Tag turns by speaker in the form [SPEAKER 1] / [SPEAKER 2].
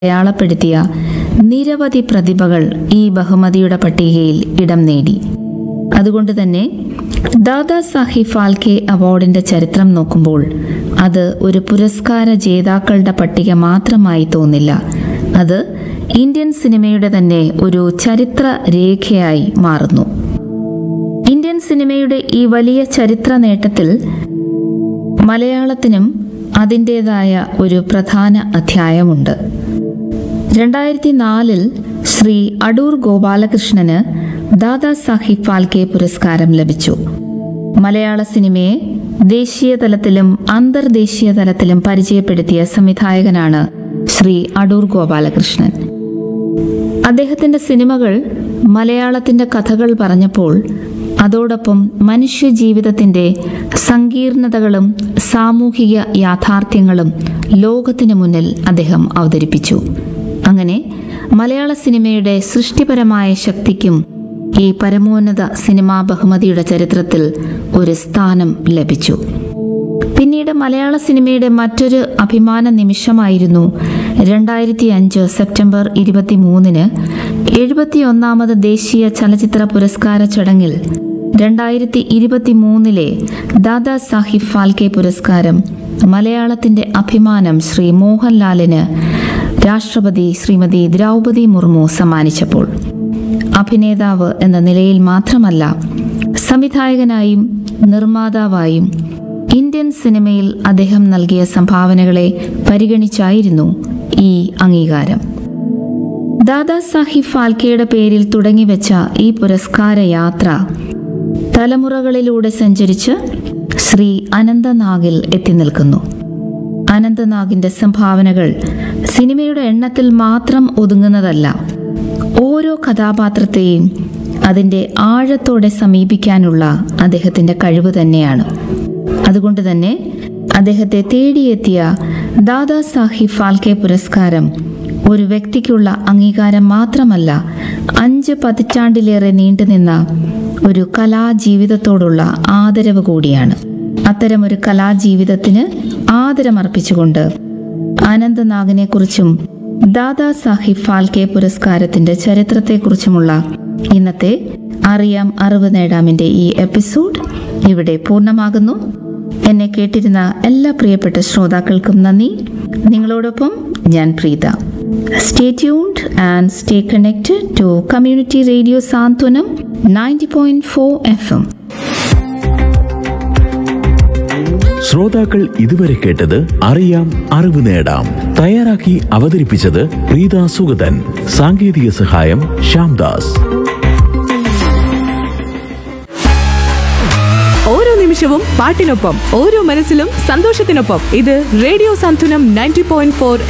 [SPEAKER 1] അടയാളപ്പെടുത്തിയ നിരവധി പ്രതിഭകൾ ഈ ബഹുമതിയുടെ പട്ടികയിൽ ഇടം നേടി അതുകൊണ്ട് തന്നെ ദാദാ സാഹിബ് ഫാൽക്കെ അവാർഡിന്റെ ചരിത്രം നോക്കുമ്പോൾ അത് ഒരു പുരസ്കാര ജേതാക്കളുടെ പട്ടിക മാത്രമായി തോന്നില്ല അത് ഇന്ത്യൻ സിനിമയുടെ തന്നെ ഒരു ചരിത്ര രേഖയായി മാറുന്നു ഇന്ത്യൻ സിനിമയുടെ ഈ വലിയ ചരിത്ര നേട്ടത്തിൽ മലയാളത്തിനും അതിൻ്റെതായ ഒരു പ്രധാന അധ്യായമുണ്ട് രണ്ടായിരത്തി നാലിൽ ശ്രീ അടൂർ ഗോപാലകൃഷ്ണന് ദാദാ സാഹിബ് ഫാൽക്കെ പുരസ്കാരം ലഭിച്ചു മലയാള സിനിമയെ ദേശീയ തലത്തിലും അന്തർദേശീയ തലത്തിലും പരിചയപ്പെടുത്തിയ സംവിധായകനാണ് ശ്രീ അടൂർ ഗോപാലകൃഷ്ണൻ അദ്ദേഹത്തിന്റെ സിനിമകൾ മലയാളത്തിന്റെ കഥകൾ പറഞ്ഞപ്പോൾ അതോടൊപ്പം മനുഷ്യജീവിതത്തിന്റെ സങ്കീർണതകളും സാമൂഹിക യാഥാർത്ഥ്യങ്ങളും ലോകത്തിനു മുന്നിൽ അദ്ദേഹം അവതരിപ്പിച്ചു അങ്ങനെ മലയാള സിനിമയുടെ സൃഷ്ടിപരമായ ശക്തിക്കും ഈ പരമോന്നത സിനിമാ ബഹുമതിയുടെ ചരിത്രത്തിൽ ഒരു സ്ഥാനം ലഭിച്ചു പിന്നീട് മലയാള സിനിമയുടെ മറ്റൊരു അഭിമാന നിമിഷമായിരുന്നു രണ്ടായിരത്തി അഞ്ച് സെപ്റ്റംബർ ഇരുപത്തിമൂന്നിന് എഴുപത്തിയൊന്നാമത് ദേശീയ ചലച്ചിത്ര പുരസ്കാര ചടങ്ങിൽ രണ്ടായിരത്തി ഇരുപത്തിമൂന്നിലെ ദാദാ സാഹിബ് ഫാൽക്കെ പുരസ്കാരം മലയാളത്തിന്റെ അഭിമാനം ശ്രീ മോഹൻലാലിന് രാഷ്ട്രപതി ശ്രീമതി ദ്രൗപതി മുർമു സമ്മാനിച്ചപ്പോൾ അഭിനേതാവ് എന്ന നിലയിൽ മാത്രമല്ല സംവിധായകനായും നിർമ്മാതാവായും ഇന്ത്യൻ സിനിമയിൽ അദ്ദേഹം നൽകിയ സംഭാവനകളെ പരിഗണിച്ചായിരുന്നു ഈ അംഗീകാരം ദാദാ സാഹിബ് ഫാൽക്കെയുടെ പേരിൽ തുടങ്ങിവെച്ച ഈ പുരസ്കാര യാത്ര തലമുറകളിലൂടെ സഞ്ചരിച്ച് ശ്രീ അനന്തനാഗിൽ എത്തി നിൽക്കുന്നു അനന്തനാഗിന്റെ സംഭാവനകൾ സിനിമയുടെ എണ്ണത്തിൽ മാത്രം ഒതുങ്ങുന്നതല്ല ഓരോ കഥാപാത്രത്തെയും അതിൻ്റെ ആഴത്തോടെ സമീപിക്കാനുള്ള അദ്ദേഹത്തിൻ്റെ കഴിവ് തന്നെയാണ് അതുകൊണ്ട് തന്നെ അദ്ദേഹത്തെ തേടിയെത്തിയ ദാദാ സാഹിബ് ഫാൽക്കെ പുരസ്കാരം ഒരു വ്യക്തിക്കുള്ള അംഗീകാരം മാത്രമല്ല അഞ്ച് പതിറ്റാണ്ടിലേറെ നീണ്ടുനിന്ന ഒരു കലാജീവിതത്തോടുള്ള ആദരവ് കൂടിയാണ് അത്തരമൊരു കലാജീവിതത്തിന് ആദരമർപ്പിച്ചുകൊണ്ട് അനന്തനാഗിനെ കുറിച്ചും ദാദാ സാഹിബ് ഫാൽക്കെ പുരസ്കാരത്തിന്റെ ചരിത്രത്തെക്കുറിച്ചുമുള്ള ഇന്നത്തെ അറിയാം അറിവ് നേടാമിന്റെ ഈ എപ്പിസോഡ് ഇവിടെ പൂർണ്ണമാകുന്നു എന്നെ കേട്ടിരുന്ന എല്ലാ പ്രിയപ്പെട്ട ശ്രോതാക്കൾക്കും നന്ദി നിങ്ങളോടൊപ്പം ഞാൻ Preetha stay tuned and stay connected to community radio Santhwanam ninety point four F M
[SPEAKER 2] ശ്രോതാക്കൾ ഇതുവരെ കേട്ടത് അറിയാം അറിവ് നേടാം തയ്യാറാക്കി അവതരിപ്പിച്ചത് പ്രീത സുഗതൻ സാങ്കേതിക സഹായം ശ്യാംദാസ്
[SPEAKER 3] ഓരോ നിമിഷവും പാട്ടിനൊപ്പം ഓരോ മനസ്സിലും സന്തോഷത്തിനൊപ്പം ഇത് radio Santhwanam ninety point four